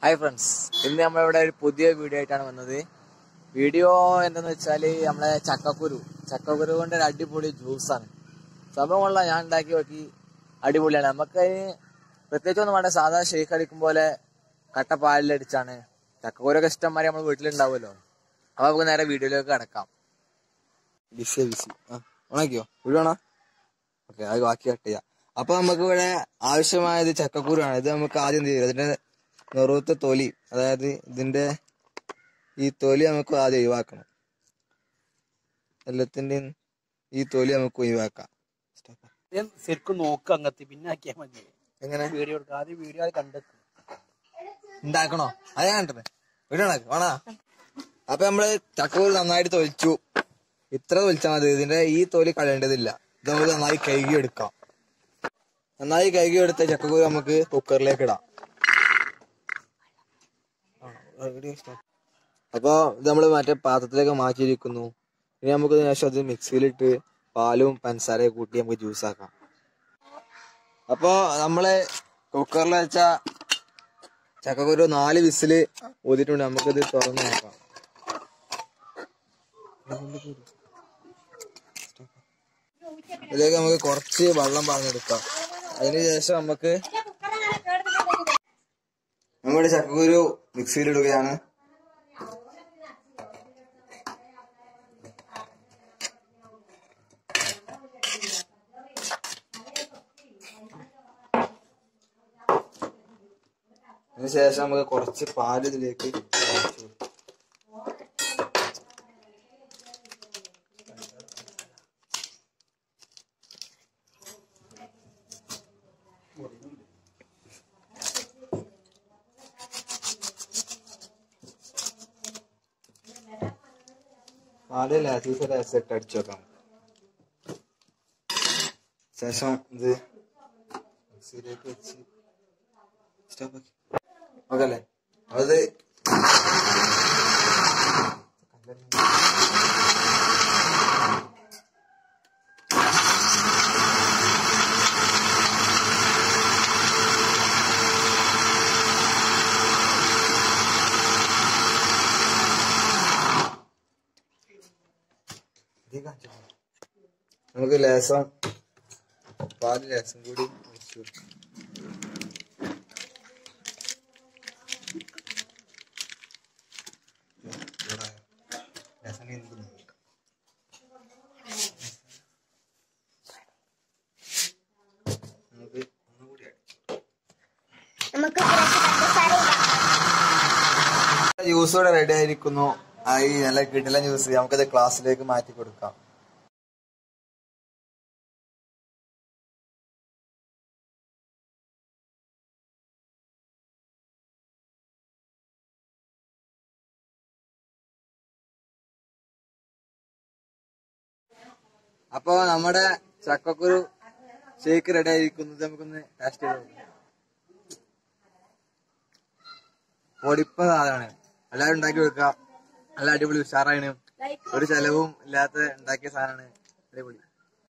Hi friends ഇന്ന് നമ്മളിവിടെ ഒരു പുതിയ വീഡിയോ ആയിട്ടാണ് വന്നത് വീഡിയോ എന്താന്ന് വെച്ചാല് നമ്മളെ ചക്കക്കുരു ചക്കക്കുരു കൊണ്ട് ഒരു അടിപൊളി ജ്യൂസാണ് സംഭവം കൊള്ളാം ഞാൻ ഉണ്ടാക്കി നോക്കി അടിപൊളിയാണ് നമുക്ക് അതിന് പ്രത്യേകിച്ച് ഒന്നും വേണ്ട സാധാ ഷെയ്ക്ക് അടിക്കും പോലെ കട്ട പാലിലടിച്ചാണ് ചക്കക്കുരൊക്കെ ഇഷ്ടംമാതിരി നമ്മൾ വീട്ടിലുണ്ടാവുമല്ലോ അപ്പൊ നമുക്ക് നേരെ വീഡിയോയിലേക്ക് കിടക്കാം ബിസി ബിസി ആ ഉണക്കിയോ വീഴണോ ഓക്കെ അത് ബാക്കി കട്ട് ചെയ്യാം അപ്പൊ നമുക്ക് ഇവിടെ ആവശ്യമായത് ചക്കക്കുരുവാണ് ഇത് നമുക്ക് ആദ്യം എന്ത് ചെയ്യും ഇതിന്റെ നെറുത്ത തൊലി അതായത് ഇതിന്റെ ഈ തൊലി നമുക്ക് ആദ്യം ഒഴിവാക്കണം എല്ലാത്തിന്റെയും ഈ തൊലി നമുക്ക് ഒഴിവാക്കാം ആദ്യം ശരിക്കും നോക്ക് അങ്ങത്ത് പിന്നെ ആക്കിയാൽ മതി എങ്ങനെ വീഡിയോ എടുക്കുക ആദ്യം വീഡിയോ കണ്ടെത്തും ഉണ്ടാക്കണോ അത് ഞാൻ കണ്ടത് വീടണക്ക് വേണോ അപ്പൊ നമ്മള് ചക്കക്കുരു നന്നായിട്ട് തൊലിച്ചു ഇത്ര തൊലിച്ചാൽ മതി ഇതിന്റെ ഈ തൊലി കളയേണ്ടതില്ല ഇത് നമുക്ക് നന്നായി കഴുകി എടുക്കാം നന്നായി കഴുകി എടുത്ത ചക്കക്കുരു നമുക്ക് കുക്കറിലേക്ക് ഇടാം അപ്പൊ ഇത് നമ്മള് മറ്റേ പാത്രത്തിലേക്ക് മാറ്റിയിരിക്കുന്നു ഇനി നമുക്ക് ഇതിന് ശേഷം അത് മിക്സിയിലിട്ട് പാലും പഞ്ചസാരയും കൂട്ടി നമുക്ക് ജ്യൂസ് ആക്കാം അപ്പൊ നമ്മള് കുക്കറിൽ വെച്ച ചക്കക്കുരു നാല് വിസില് ഊതിയിട്ടുണ്ട് നമുക്കിത് തുറന്ന് നോക്കാം ഇതിലേക്ക് നമുക്ക് കുറച്ച് വെള്ളം പാർന്നെടുക്കാം അതിന് ശേഷം നമുക്ക് നമ്മുടെ ചക്കക്കുരു മിക്സിയിലിടുകയാണ് അതിന് ശേഷം നമുക്ക് കുറച്ച് പാല് ഇതിലേക്ക് ഒഴിച്ച് കൊടുക്കാം. പാല് ലാറ്റീസ് ലാസ്റ്റ് അടിച്ചു വെക്കാം ശേഷം ഇത് മിക്സിയിലേക്ക് വെച്ച് സ്റ്റോപ്പ് ആക്കി ഓക്കെ അല്ലേ അത് നമുക്ക് ലേസം പാല് ലേസം കൂടി ഒഴിച്ച് കൊടുക്കാം ലേസം നീന്തുന്നു. നമുക്ക് ഒന്നുകൂടി add ചെയ്യാം. നമുക്ക് കുറച്ച് പഞ്ചസാര ഇടാം ജ്യൂസ് ഇവിടെ റെഡി ആയിരിക്കുന്നു ആ ഈ നല്ല കിടില ജ്യൂസ് നമുക്കത് ക്ലാസ്സിലേക്ക് മാറ്റി കൊടുക്കാം അപ്പൊ നമ്മുടെ ചക്കക്കുരു ഷേക്ക് റെഡി ആയിരിക്കുന്നത് നമുക്കൊന്ന് ടേസ്റ്റ് ചെയ്ത് നോക്കാം പൊടിപ്പ സാധനമാണ് എല്ലാവരും ഉണ്ടാക്കി വെക്കാം നല്ല അടിപൊളി ഉഷാറാണ് ഒരു ചെലവും ഇല്ലാത്ത ഉണ്ടാക്കിയ സാധനമാണ് അടിപൊളി